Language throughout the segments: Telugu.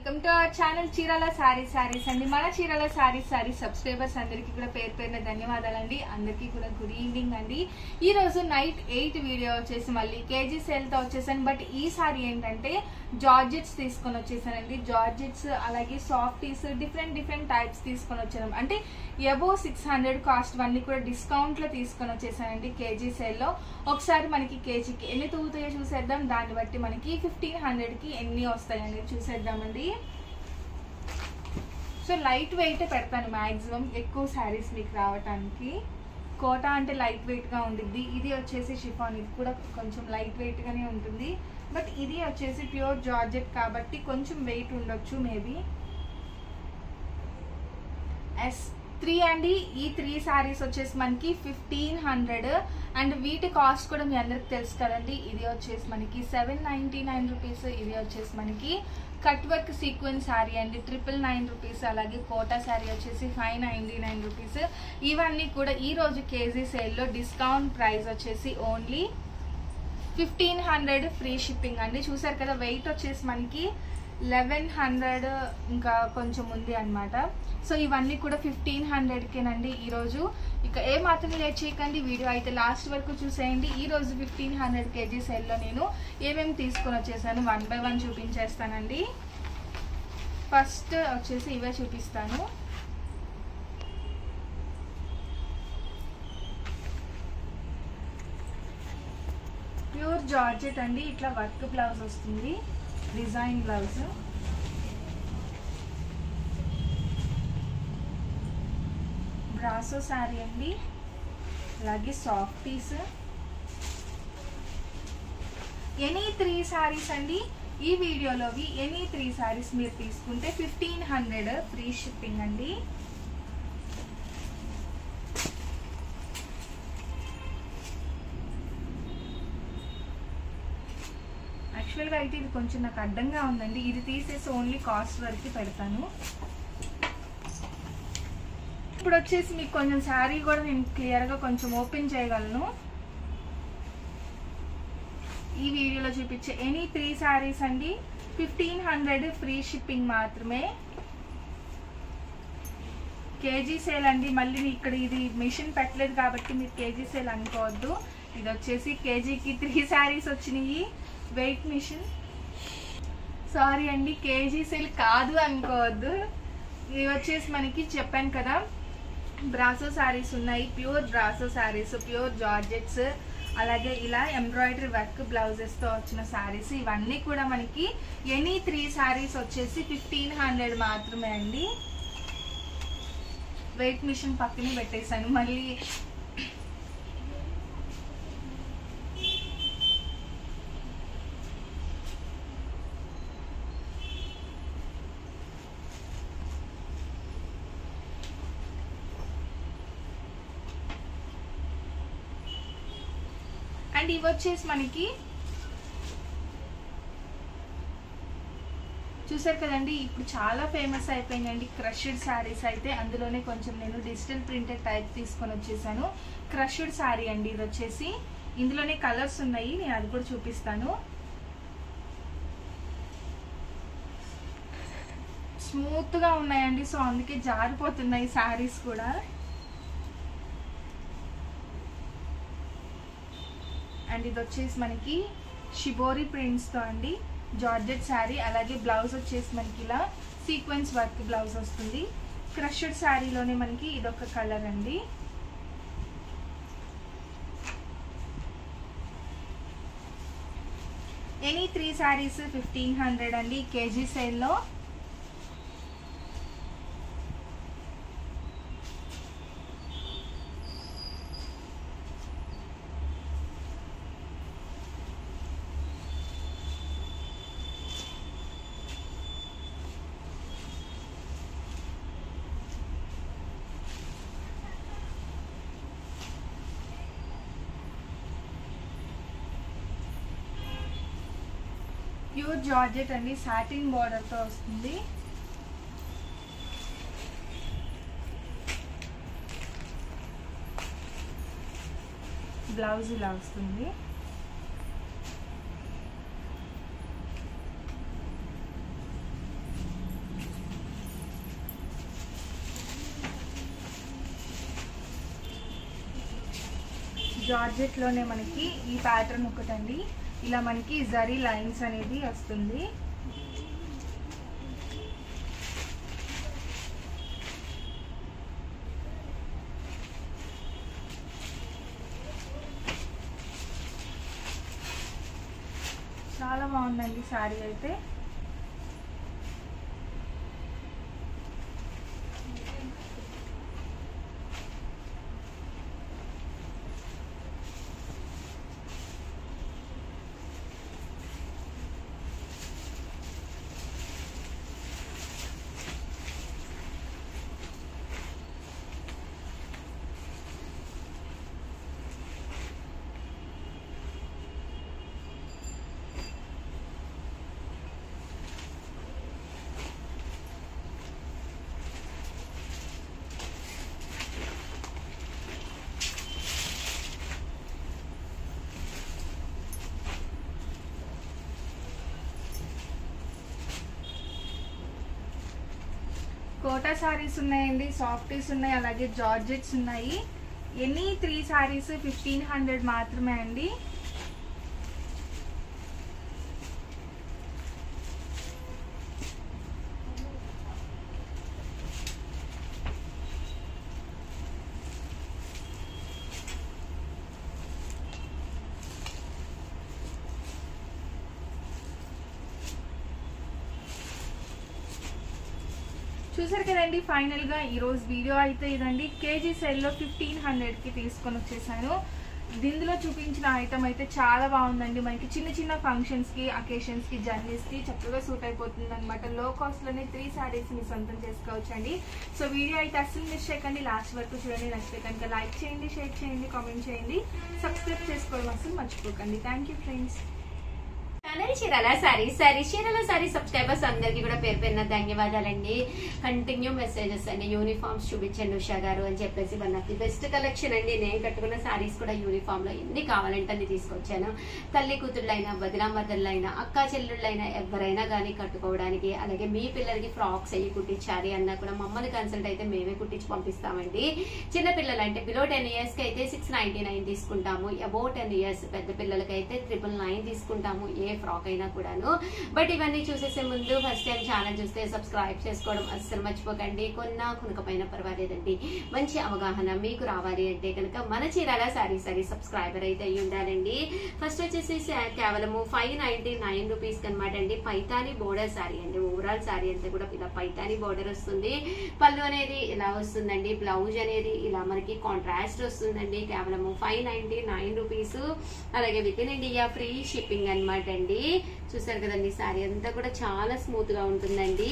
welcome to our channel Chirala saree sarees అండి మన చీరాల సారీస్ సారీ సబ్స్క్రైబర్స్ అందరికీ కూడా పేరు పేరున ధన్యవాదాలండి అందరికీ కూడా గుడ్ ఈవినింగ్ అండి ఈ రోజు నైట్ ఎయిట్ వీడియో వచ్చేసి మళ్ళీ కేజీ సేల్ తో వచ్చేసాను బట్ ఈ సారీ ఏంటంటే జార్జెట్స్ తీసుకొని వచ్చేసానండి జార్జెట్స్ అలాగే సాఫ్టీస్ డిఫరెంట్ డిఫరెంట్ టైప్స్ తీసుకొని వచ్చాను అంటే ఎబో సిక్స్ హండ్రెడ్ కాస్ట్ అన్ని కూడా డిస్కౌంట్ లో తీసుకొని వచ్చేసానండి కేజీ సేల్ లో ఒకసారి మనకి కేజీకి ఎన్ని తూగుతాయో చూసేద్దాం దాన్ని బట్టి మనకి ఫిఫ్టీన్ హండ్రెడ్ కి ఎన్ని వస్తాయండి చూసేద్దామండి సో లైట్ వెయిట్ పెడతాను మాక్సిమం ఎక్కువ శారీస్ మీకు రావటానికి కోట అంటే లైట్ వెయిట్ గా ఉండిద్ది ఇది వచ్చేసి షిఫాన్ ఇది కూడా కొంచెం లైట్ వెయిట్ గానే ఉంటుంది బట్ ఇది వచ్చేసి ప్యూర్ జార్జెట్ కాబట్టి కొంచెం వెయిట్ ఉండొచ్చు మేబీ ఎస్ త్రీ అండి ఈ త్రీ శారీస్ వచ్చేసి మనకి ఫిఫ్టీన్ హండ్రెడ్ అండ్ వీటి కాస్ట్ కూడా మీ అందరికి తెలుసు కదండి ఇది వచ్చేసి మనకి సెవెన్ నైంటీ నైన్ రూపీస్ ఇది వచ్చేసి మనకి కట్ వర్క్ సీక్వెన్స్ శారీ అండి ట్రిపుల్ నైన్ రూపీస్ అలాగే కోటా శారీ వచ్చేసి ఫైవ్ నైంటీ నైన్ రూపీస్ ఇవన్నీ కూడా ఈ రోజు కేజీ సేల్లో డిస్కౌంట్ ప్రైస్ వచ్చేసి only fifteen hundred free shipping అండి చూసారు కదా వెయిట్ వచ్చేసి మనకి లెవెన్ హండ్రెడ్ ఇంకా కొంచెం ఉంది అనమాట సో ఇవన్నీ కూడా ఫిఫ్టీన్ హండ్రెడ్కేనండి ఈరోజు ఇక ఏ మాత్రం లేట్ చేయకండి వీడియో అయితే లాస్ట్ వరకు చూసేయండి ఈ రోజు ఫిఫ్టీన్ హండ్రెడ్ కేజీ సెల్లో నేను ఏమేమి తీసుకొని వచ్చేసాను వన్ బై వన్ చూపించేస్తానండి ఫస్ట్ వచ్చేసి ఇవే చూపిస్తాను ప్యూర్ జార్జెట్ అండి ఇట్లా వర్క్ బ్లౌజ్ వస్తుంది డిజైన్ బ్లౌజ్ బ్రాసో శారీ అండి అలాగే soft piece any three sarees అండి ఈ వీడియోలోవి ఎనీ త్రీ శారీస్ మీరు తీసుకుంటే ఫిఫ్టీన్ హండ్రెడ్ ఫ్రీ షిప్పింగ్ అండి యాక్చువల్గా అయితే ఇది కొంచెం నాకు అడ్డంగా ఉందండి ఇది తీసేసి ఓన్లీ కాస్ట్ వరకు పెడతాను ఇప్పుడు వచ్చేసి మీకు కొంచెం శారీ కూడా నేను క్లియర్గా కొంచెం ఓపెన్ చేయగలను ఈ వీడియోలో చూపించే ఎనీ త్రీ శారీస్ అండి ఫిఫ్టీన్ హండ్రెడ్ ఫ్రీ షిప్పింగ్ మాత్రమే కేజీ సేల్ అండి మళ్ళీ ఇక్కడ ఇది మిషన్ పెట్టలేదు కాబట్టి మీరు కేజీ సేల్ అనుకోవద్దు ఇది వచ్చేసి కేజీకి త్రీ శారీస్ వచ్చినాయి వెయిట్ మిషన్ సారీ అండి కేజీ సేల్ కాదు అనుకోవద్దు ఇది వచ్చేసి మనకి చెప్పాను కదా బ్రాసో శారీస్ ఉన్నాయి pure brasso sarees pure georgettes అలాగే ఇలా ఎంబ్రాయిడరీ వర్క్ బ్లౌజెస్తో వచ్చిన శారీస్ ఇవన్నీ కూడా మనకి ఎనీ త్రీ శారీస్ వచ్చేసి ఫిఫ్టీన్ హండ్రెడ్ మాత్రమే అండి వెయిట్ మిషన్ పక్కనే పెట్టేశాను మళ్ళీ అండ్ ఇవి వచ్చేసి మనకి చూసారు కదండి ఇప్పుడు చాలా ఫేమస్ అయిపోయిందండి క్రష్డ్ శారీస్ అయితే అందులోనే కొంచెం నేను డిజిటల్ ప్రింటెడ్ టైప్ తీసుకొని వచ్చేసాను క్రష్డ్ శారీ అండి ఇది వచ్చేసి ఇందులోనే కలర్స్ ఉన్నాయి నేను అది కూడా చూపిస్తాను స్మూత్ గా ఉన్నాయండి సో అందుకే జారిపోతున్నాయి శారీస్ కూడా అండ్ ఇది వచ్చేసి మనకి షిబోరి ప్రింట్స్తో అండి జార్జెట్ శారీ అలాగే బ్లౌజ్ వచ్చేసి మనకి ఇలా సీక్వెన్స్ వర్క్ బ్లౌజ్ వస్తుంది క్రషడ్ శారీలోనే మనకి ఇదొక కలర్ అండి any three sarees fifteen hundred అండి కేజీ సేల్లో ప్యూర్ జార్జెట్ అండి సాటిన్ బార్డర్తో వస్తుంది బ్లౌజ్ ఇలా వస్తుంది జార్జెట్ లోనే మనకి ఈ ప్యాటర్న్ ఒకటండి ఇలా మనకి జరీ లైన్స్ అనేది వస్తుంది చాలా బాగుందండి శారీ అయితే కోటా సారీస్ ఉన్నాయండి సాఫ్టీస్ ఉన్నాయి అలాగే జార్జెట్స్ ఉన్నాయి any three sarees fifteen hundred మాత్రమే అండి చూసారు కదండి ఫైనల్ గా ఈ రోజు వీడియో అయితే ఇదండి కేజీ సెల్ లో ఫిఫ్టీన్ హండ్రెడ్ కి తీసుకొని వచ్చేసాను దీనిలో చూపించిన ఐటమ్ అయితే చాలా బాగుందండి మనకి చిన్న చిన్న ఫంక్షన్స్ కి అకేషన్స్ కి జర్నీస్ కి చక్కగా సూట్ అయిపోతుంది అనమాట లో కాస్ట్ లోనే త్రీ సారీస్ మీ సొంతం చేసుకోవచ్చు అండి సో వీడియో అయితే అస్సలు మిస్ చేయకండి లాస్ట్ వరకు చూడండి నచ్చితే కనుక లైక్ చేయండి షేర్ చేయండి కామెంట్ చేయండి సబ్స్క్రైబ్ చేసుకోవడం అసలు మర్చిపోకండి thank you friends channel Chirala saree saree Chirala saree subscribers అందరికీ కూడా పేరు పేరున ధన్యవాదాలండి కంటిన్యూ మెసేజెస్ అండి యూనిఫామ్స్ చూపించండి ఉషా గారు అని చెప్పేసి one of the best collection అండి నేను కట్టుకున్న సారీస్ కూడా యూనిఫామ్ లో ఎన్ని కావాలంటే అన్ని తీసుకొచ్చాను తల్లి కూతుళ్ళైనా బదిరామద్దళ్ళైనా అక్కా చెల్లుళ్ళైనా ఎవరైనా కానీ కట్టుకోవడానికి అలాగే మీ పిల్లలకి ఫ్రాక్స్ అయ్యి కుట్టించాలి అన్నా కూడా మమ్మల్ని కన్సల్ట్ అయితే మేమే కుట్టించి పంపిస్తామండి చిన్న పిల్లలు అంటే బిలో టెన్ ఇయర్స్ కి అయితే సిక్స్ నైన్టీ నైన్ తీసుకుంటాము అబౌ టెన్ ఇయర్స్ పెద్ద పిల్లలకి అయితే ట్రిపుల్ నైన్ తీసుకుంటాము ఏ ఫ్రాక్ అయినా కూడాను బట్ ఇవన్నీ చూసేసే ముందు ఫస్ట్ టైం ఛానల్ చూస్తే సబ్స్క్రైబ్ చేసుకోవడం అస్సలు మర్చిపోకండి కొన్నా కొనుకపోయినా పర్వాలేదండి మంచి అవగాహన మీకు రావాలి అంటే కనుక మన చీరాల సారీ సారీ సబ్స్క్రైబర్ అయితే అయ్యి ఉండాలండి ఫస్ట్ వచ్చేసి సా- కేవలము ఫైవ్ నైన్టీ నైన్ రూపీస్ అనమాట అండి పైతాని బోర్డర్ సారీ అండి ఓవరాల్ సారీ అంతా కూడా ఇలా పైతాని బోర్డర్ వస్తుంది పళ్ళు అనేది ఇలా వస్తుందండి బ్లౌజ్ అనేది ఇలా మనకి కాంట్రాస్ట్ వస్తుందండి కేవలము ఫైవ్ నైన్టీ నైన్ రూపీస్ అలాగే with in India free shipping అనమాట అండి చూసారు కదండి సారీ అంతా కూడా చాలా స్మూత్ గా ఉంటుందండి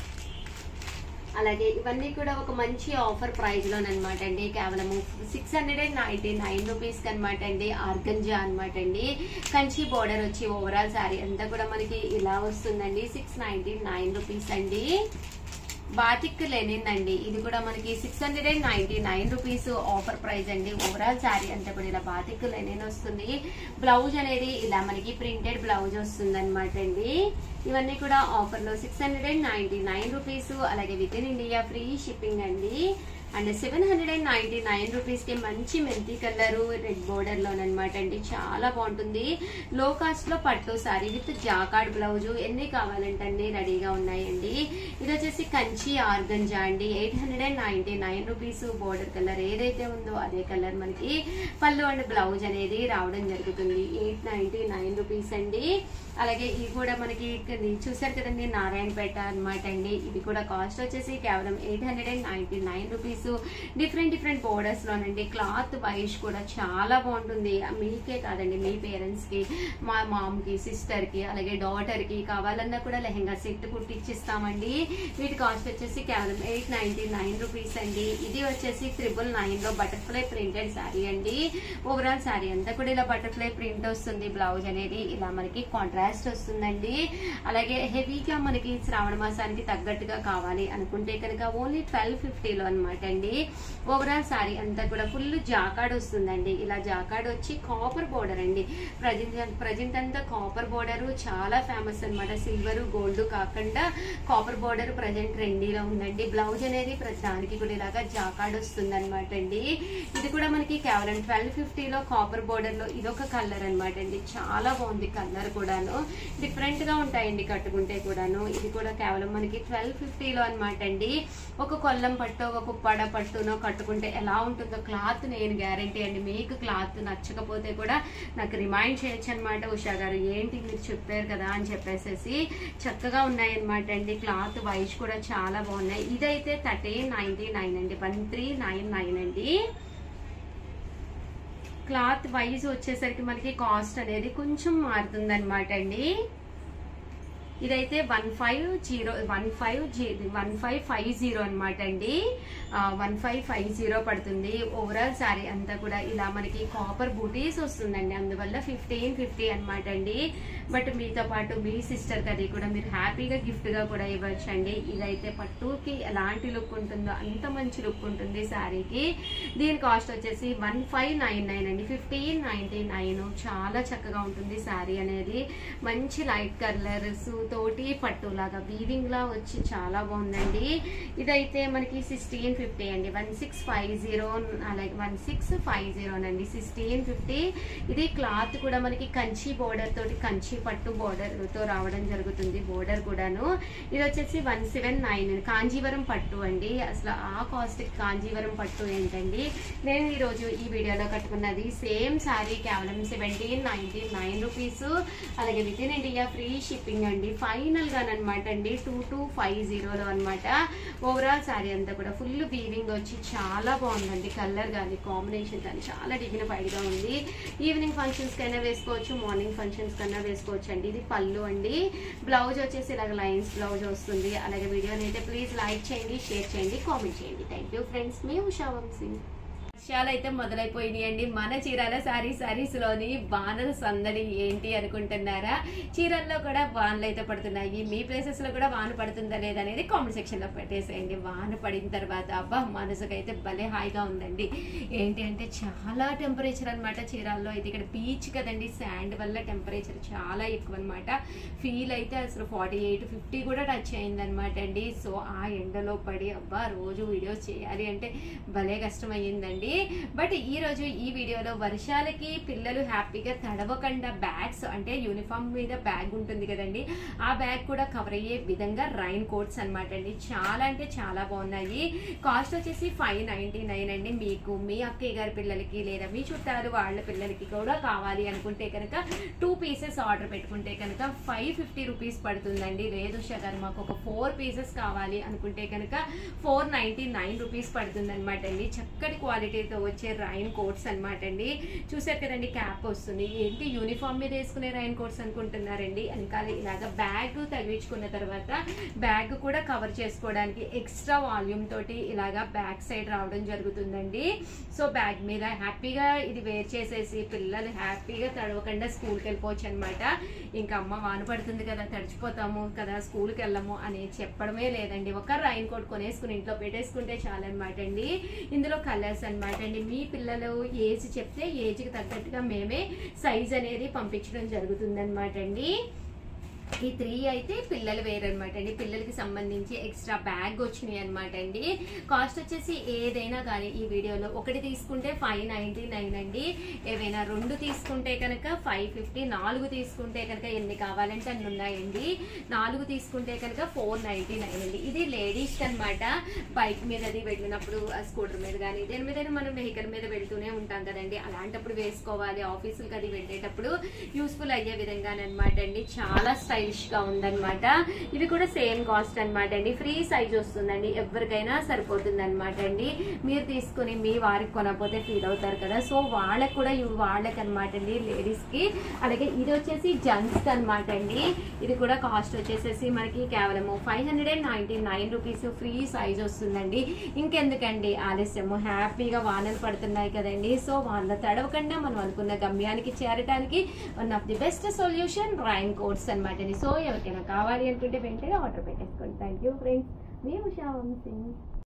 అలాగే ఇవన్నీ కూడా ఒక మంచి ఆఫర్ ప్రైస్ లోనమాట అండి కేవలము six hundred and ninety nine rupees అనమాట అండి ఆర్గంజా అనమాట అండి కంచి బోర్డర్ వచ్చి ఓవరాల్ సారీ అంతా కూడా మనకి ఇలా వస్తుందండి సిక్స్ నైన్టీ నైన్ రూపీస్ అండి బాతిక్ లేనిందండి ఇది కూడా మనకి six hundred and ninety nine rupees offer price అండి ఓవరాల్ శారీ అంతా కూడా ఇలా బాతిక్ లెనిన్ వస్తుంది బ్లౌజ్ అనేది ఇలా మనకి ప్రింటెడ్ బ్లౌజ్ వస్తుంది అనమాట అండి ఇవన్నీ కూడా ఆఫర్ లో six hundred and ninety nine rupees అలాగే with in India free shipping అండి and seven hundred and ninety nine rupees కి మంచి మెంతి కలర్ రెడ్ బోర్డర్ లోనమాట అండి చాలా బాగుంటుంది లో కాస్ట్ లో పట్టు సారీ విత్ జాకాడ్ బ్లౌజ్ ఎన్ని కావాలంటే అన్ని రెడీగా ఉన్నాయండి ఇది వచ్చేసి కంచి ఆర్గంజా అండి eight hundred and ninety nine rupees border colour ఏదైతే ఉందో అదే కలర్ మనకి పళ్ళు అండ్ బ్లౌజ్ అనేది రావడం జరుగుతుంది ఎయిట్ నైన్టీ నైన్ రూపీస్ అండి అలాగే ఇది కూడా మనకి ఇక్కడ చూసారు కదండి నారాయణపేట అన్నమాట అండి ఇది కూడా కాస్ట్ వచ్చేసి కేవలం eight hundred and ninety nine rupees different different borders లోనండి క్లాత్ వైజ్ కూడా చాలా బాగుంటుంది మీకే కాదండి మీ పేరెంట్స్ కి మా మామ్ కి సిస్టర్ కి అలాగే డాటర్ కి కావాలన్నా కూడా లెహంగా సెట్ కుట్టిచ్చిస్తామండి వీటి కాస్ట్ వచ్చేసి కేవలం ఎయిట్ నైన్టీ నైన్ రూపీస్ అండి ఇది వచ్చేసి త్రిబుల్ నైన్ లో బటర్ఫ్లై ప్రింటెడ్ శారీ అండి ఓవరాల్ శారీ అంతా కూడా ఇలా బటర్ఫ్లై ప్రింట్ వస్తుంది బ్లౌజ్ అనేది ఇలా మనకి కాంట్రాస్ట్ కాంట్రాస్ట్ వస్తుందండి అలాగే హెవీగా మనకి శ్రావణ మాసానికి తగ్గట్టుగా కావాలి అనుకుంటే కనుక ఓన్లీ ట్వెల్వ్ ఫిఫ్టీలో అనమాట అండి ఓవరాల్ సారీ అంతా కూడా ఫుల్ జాకాడ్ వస్తుందండి ఇలా జాకాడ్ వచ్చి కాపర్ బోర్డర్ అండి ప్రజెంట్ ప్రజెంట్ అంతా కాపర్ బోర్డర్ చాలా ఫేమస్ అనమాట సిల్వర్ గోల్డ్ కాకుండా కాపర్ బోర్డర్ ప్రజెంట్ ట్రెండీలో ఉందండి బ్లౌజ్ అనేది ప్రతి దానికి కూడా ఇలాగా జాకాడ్ వస్తుంది అనమాట అండి ఇది కూడా మనకి కేవలం ట్వెల్వ్ ఫిఫ్టీలో కాపర్ బోర్డర్ లో ఇదొక కలర్ అనమాట అండి చాలా బాగుంది కలర్ కూడాను డిఫరెంట్ గా ఉంటాయండి కట్టుకుంటే కూడాను ఇది కూడా కేవలం మనకి ట్వెల్వ్ ఫిఫ్టీలో అనమాట అండి ఒక కొల్లం పట్టు ఒక పడ పట్టునో కట్టుకుంటే ఎలా ఉంటుందో క్లాత్ నేను గ్యారంటీ అండి మీకు క్లాత్ నచ్చకపోతే కూడా నాకు రిమైండ్ చేయొచ్చు అనమాట ఉషా గారు ఏంటి మీరు చెప్పారు కదా అని చెప్పేసేసి చక్కగా ఉన్నాయి అనమాట అండి క్లాత్ వైజ్ కూడా చాలా బాగున్నాయి ఇదైతే థర్టీన్ నైన్టీ నైన్ అండి వన్ త్రీ నైన్ నైన్ అండి క్లాత్ వైజ్ వచ్చేసరికి మనకి కాస్ట్ అనేది కొంచెం మారుతుంది అనమాట అండి ఇదైతే one five zero one five one five five zero అనమాట అండి వన్ ఫైవ్ ఫైవ్ జీరో పడుతుంది ఓవరాల్ శారీ అంతా కూడా ఇలా మనకి కాపర్ బూటీస్ వస్తుందండి అందువల్ల ఫిఫ్టీన్ ఫిఫ్టీ అనమాట అండి బట్ మీతో పాటు మీ సిస్టర్ అది కూడా మీరు హ్యాపీగా గిఫ్ట్ గా కూడా ఇవ్వచ్చు అండి ఇదైతే పట్టుకి ఎలాంటి లుక్ ఉంటుందో అంత మంచి లుక్ ఉంటుంది శారీకి దీని కాస్ట్ వచ్చేసి వన్ ఫైవ్ నైన్ నైన్ అండి ఫిఫ్టీన్ నైన్టీ నైన్ చాలా చక్కగా ఉంటుంది శారీ అనేది మంచి లైట్ కలర్స్ తోటి పట్టులాగా వీవింగ్ లా వచ్చి చాలా బాగుందండి ఇదైతే మనకి సిక్స్టీన్ ఫిఫ్టీ అండి వన్ సిక్స్ ఫైవ్ జీరో అలాగే వన్ సిక్స్ ఫైవ్ జీరో అండి సిక్స్టీన్ ఫిఫ్టీ ఇది క్లాత్ కూడా మనకి కంచి బోర్డర్ తోటి కంచి పట్టు బోర్డర్ తో రావడం జరుగుతుంది బోర్డర్ కూడాను ఇది వచ్చేసి వన్ సెవెన్ నైన్ కాంజీవరం పట్టు అండి అసలు ఆ కాస్ట్ కాంజీవరం పట్టు ఏంటండి నేను ఈ రోజు ఈ వీడియోలో కట్టుకున్నది సేమ్ శారీ కేవలం సెవెంటీన్ నైన్టీన్ నైన్ రూపీస్ అలాగే with in India free shipping అండి ఫైనల్ గా అనమాట అండి టూ టూ ఫైవ్ జీరోలో అనమాట ఓవరాల్ శారీ అంతా కూడా ఫుల్ వీవింగ్ వచ్చి చాలా బాగుందండి కలర్ కానీ కాంబినేషన్ కానీ చాలా డిగ్నిఫైడ్ గా ఉంది ఈవినింగ్ ఫంక్షన్స్ కైనా వేసుకోవచ్చు మార్నింగ్ ఫంక్షన్స్ కైనా వేసుకోవచ్చు అండి ఇది పళ్ళు అండి బ్లౌజ్ వచ్చేసి ఇలాగ లైన్స్ బ్లౌజ్ వస్తుంది అలాగే వీడియోని అయితే ప్లీజ్ లైక్ చేయండి షేర్ చేయండి కామెంట్ చేయండి థ్యాంక్ యూ ఫ్రెండ్స్ మీ ఉషా వంశీ వర్షాలు అయితే మొదలైపోయినాయి అండి మన చీరాల సారీ సారీస్ లోని వానల సందడి ఏంటి అనుకుంటున్నారా చీరల్లో కూడా వానలు అయితే పడుతున్నాయి మీ ప్లేసెస్ లో కూడా వాన పడుతుందా లేదా అనేది కామెంట్ సెక్షన్ లో పెట్టేసేయండి వాన పడిన తర్వాత అబ్బా మనసుకైతే భలే హాయిగా ఉందండి ఏంటి అంటే చాలా టెంపరేచర్ అన్నమాట చీరాల్లో అయితే ఇక్కడ బీచ్ కదండి శాండ్ వల్ల టెంపరేచర్ చాలా ఎక్కువ అనమాట ఫీల్ అయితే అసలు ఫార్టీ ఎయిట్ ఫిఫ్టీ కూడా టచ్ అయింది అనమాట అండి సో ఆ ఎండలో పడి అబ్బా రోజు వీడియోస్ చేయాలి అంటే భలే కష్టం అయ్యిందండి బట్ ఈ రోజు ఈ వీడియోలో వర్షాలకి పిల్లలు హ్యాపీగా తడవకుండా బ్యాగ్స్ అంటే యూనిఫామ్ మీద బ్యాగ్ ఉంటుంది కదండి ఆ బ్యాగ్ కూడా కవర్ అయ్యే విధంగా రైన్ కోట్స్ అన్నమాట అండి చాలా అంటే చాలా బాగున్నాయి కాస్ట్ వచ్చేసి ఫైవ్ నైన్టీ నైన్ అండి మీకు మీ అక్కయ్య గారి పిల్లలకి లేదా మీ చుట్టాలు వాళ్ళ పిల్లలకి కూడా కావాలి అనుకుంటే కనుక టూ పీసెస్ ఆర్డర్ పెట్టుకుంటే కనుక ఫైవ్ ఫిఫ్టీ రూపీస్ పడుతుందండి లేదు షగర్ మాకు ఒక ఫోర్ పీసెస్ కావాలి అనుకుంటే కనుక ఫోర్ నైన్టీ నైన్ రూపీస్ పడుతుంది అనమాట అండి చక్కటి క్వాలిటీతో వచ్చే రైన్ కోట్స్ అనమాట అండి చూసారు కదండి క్యాప్ వస్తుంది ఏంటి యూనిఫామ్ మీద వేసుకునే రైన్ కోట్స్ అనుకుంటున్నారండి వెనకాల ఇలాగ బ్యాగ్ తగిలించుకున్న తర్వాత బ్యాగ్ కూడా కవర్ చేసుకోవడానికి ఎక్స్ట్రా వాల్యూమ్ తోటి ఇలాగా బ్యాక్ సైడ్ రావడం జరుగుతుందండి సో బ్యాగ్ మీద హ్యాపీగా ఇది వేర్ చేసేసి పిల్లలు హ్యాపీగా తడవకుండా స్కూల్కి వెళ్ళిపోవచ్చు అనమాట ఇంకా అమ్మ వాన పడుతుంది కదా తడిచిపోతాము కదా స్కూల్కి వెళ్ళము అని చెప్పడమే లేదండి ఒక రైన్ కోట్ కొనేసుకుని ఇంట్లో పెట్టేసుకుంటే చాలన్నమాట అండి ఇందులో కలర్స్ అన్నమాట అండి మీ పిల్లలు ఏజ్ చెప్తే ఏజ్కి తగ్గట్టుగా మేమే సైజ్ అనేది పంపించడం జరుగుతుందన్నమాట అండి ఈ త్రీ అయితే పిల్లలు వేరు అనమాట అండి పిల్లలకి సంబంధించి ఎక్స్ట్రా బ్యాగ్ వచ్చినాయి అనమాట అండి కాస్ట్ వచ్చేసి ఏదైనా కానీ ఈ వీడియోలో ఒకటి తీసుకుంటే ఫైవ్ నైన్టీ నైన్ అండి ఏవైనా రెండు తీసుకుంటే కనుక ఫైవ్ ఫిఫ్టీ నాలుగు తీసుకుంటే కనుక ఎన్ని కావాలంటే అన్ని ఉన్నాయండి నాలుగు తీసుకుంటే కనుక ఫోర్ నైన్టీ నైన్ అండి ఇది లేడీస్ అన్నమాట బైక్ మీద అది వెళ్ళినప్పుడు ఆ స్కూటర్ మీద కానీ దేని మీద మనం వెహికల్ మీద వెళ్తూనే ఉంటాం కదండి అలాంటప్పుడు వేసుకోవాలి ఆఫీసులకి అది వెళ్ళేటప్పుడు యూస్ఫుల్ అయ్యే విధంగానమాట అండి చాలా స్టైల్ స్టైలిష్ గా ఉందన్నమాట ఇది కూడా సేమ్ కాస్ట్ అన్నమాట అండి ఫ్రీ సైజ్ వస్తుందండి ఎవరికైనా సరిపోతుంది అనమాట అండి మీరు తీసుకుని మీ వారికి కొనకపోతే ఫీల్ అవుతారు కదా సో వాళ్ళకి కూడా ఇవి వాళ్ళకి అనమాట అండి లేడీస్ కి అలాగే ఇది వచ్చేసి జెంట్స్ అనమాట అండి ఇది కూడా కాస్ట్ వచ్చేసేసి మనకి కేవలము five hundred and ninety nine rupees free size వస్తుందండి ఇంకెందుకండి ఆలస్యము హ్యాపీగా వానలు పడుతున్నాయి కదండి సో వానలు తడవకుండా మనం అనుకున్న గమ్యానికి చేరడానికి one of the best solution rain coats అనమాట అండి సో ఎవరికైనా కావాలి అనుకుంటే వెంటనే ఆర్డర్ పెట్టేసుకోండి థ్యాంక్ యూ ఫ్రెండ్స్ మీ ఉషా వంశీ